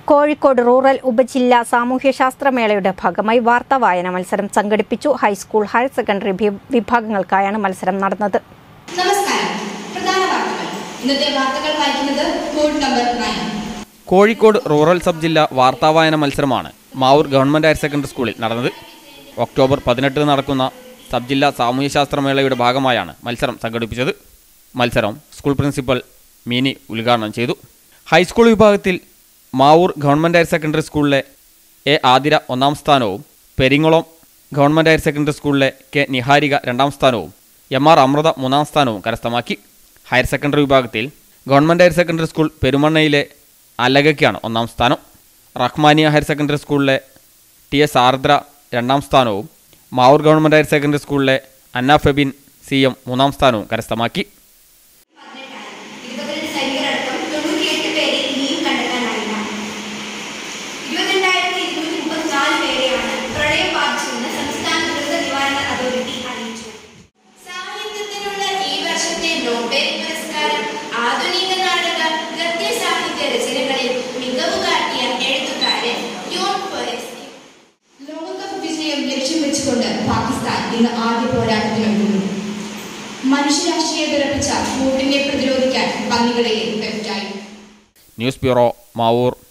Kozhikode rural ഉപജില്ലാ സാമൂഹ്യശാസ്ത്ര മേളയുടെ ഭാഗമായി വാർത്താ വായന മത്സരം സംഘടിപ്പിച്ചു ഹൈസ്കൂൾ ഹയർ സെക്കൻഡറി വി- വിഭാഗങ്ങൾക്കായാണ് മത്സരം നടന്നത് നമസ്കാരം പ്രധാന വാർത്തകൾ ഇന്നത്തെ വാർത്തകൾ വായിക്കുന്നത് code number nine Kozhikode rural sub ജില്ലാ വാർത്താവായന മത്സരമാണ് മാവൂർ ഗവൺമെൻറ് ഹയർ സെക്കൻഡറി സ്കൂളിൽ നടന്നത് ഒക്ടോബർ പതിനെട്ടിന് നടക്കുന്ന സബ് ജില്ലാ സാമൂഹ്യശാസ്ത്ര മേളയുടെ ഭാഗമായാണ് മത്സരം സംഘടിപ്പിച്ചത് മത്സരം സ്കൂൾ പ്രിൻസിപ്പൽ മീനി ഉദ്ഘാടനം ചെയ്തു ഹൈസ്കൂൾ വിഭാഗത്തിൽ മാവൂർ ഗവൺമെൻറ് ഹയർ സെക്കൻഡറി സ്കൂളിലെ എ ആതിര ഒന്നാം സ്ഥാനവും പെരിങ്ങോളം ഗവൺമെൻറ് ഹയർ സെക്കൻഡറി സ്കൂളിലെ കെ നിഹാരിക രണ്ടാം സ്ഥാനവും എം ആർ അമൃത മൂന്നാം സ്ഥാനവും കരസ്ഥമാക്കി ഹയർ സെക്കൻഡറി വിഭാഗത്തിൽ ഗവൺമെൻറ് ഹയർ സെക്കൻഡറി സ്കൂൾ പെരുമണ്ണയിലെ അലഗയ്ക്കാണ് ഒന്നാം സ്ഥാനം റഹ്മാനിയ ഹയർ സെക്കൻഡറി സ്കൂളിലെ ടി എസ് ആർദ്ര രണ്ടാം സ്ഥാനവും മാവൂർ ഗവൺമെൻറ് ഹയർ സെക്കൻഡറി സ്കൂളിലെ അന്ന ഫെബിൻ സി എം മൂന്നാം സ്ഥാനവും കരസ്ഥമാക്കി ഇരുപത്തിരണ്ട് സൈനികരടക്കം തൊണ്ണൂറ്റിയെട്ട് പേരെ ഇനിയും കണ്ടെത്താനായില്ല ഇരുപത്തിരണ്ടായിരത്തി ഇരുന്നൂറ്റി മുപ്പത്തിനാല് പേരെയാണ് പ്രളയം ബാധിച്ചെന്ന് സംസ്ഥാന ദുരന്ത നിവാരണ അതോറിറ്റി അറിയിച്ചു സാഹിത്യത്തിനുള്ള ഈ വർഷത്തെ നോബൽ പുരസ്കാരം ആധുനിക നാടക ഗദ്യ സാഹിത്യ രചനകളിൽ മികവ് കാട്ടിയ എഴുത്തുകാരൻ യോൺ ഫൊറസ്റ്റി ലോകകപ്പ് വിജയം ലക്ഷ്യം വെച്ചുകൊണ്ട് പാകിസ്ഥാൻ ഇന്ന് ആദ്യ പോരാട്ടത്തിനൊരുങ്ങുന്നു മനുഷ്യരാശിയെ വിറപ്പിച്ച കൂട്ടിനെ പ്രതിരോധിക്കാൻ പന്നികളിലെ വെബ്സൈറ്റ് ന്യൂസ് ബ്യൂറോ മാവൂർ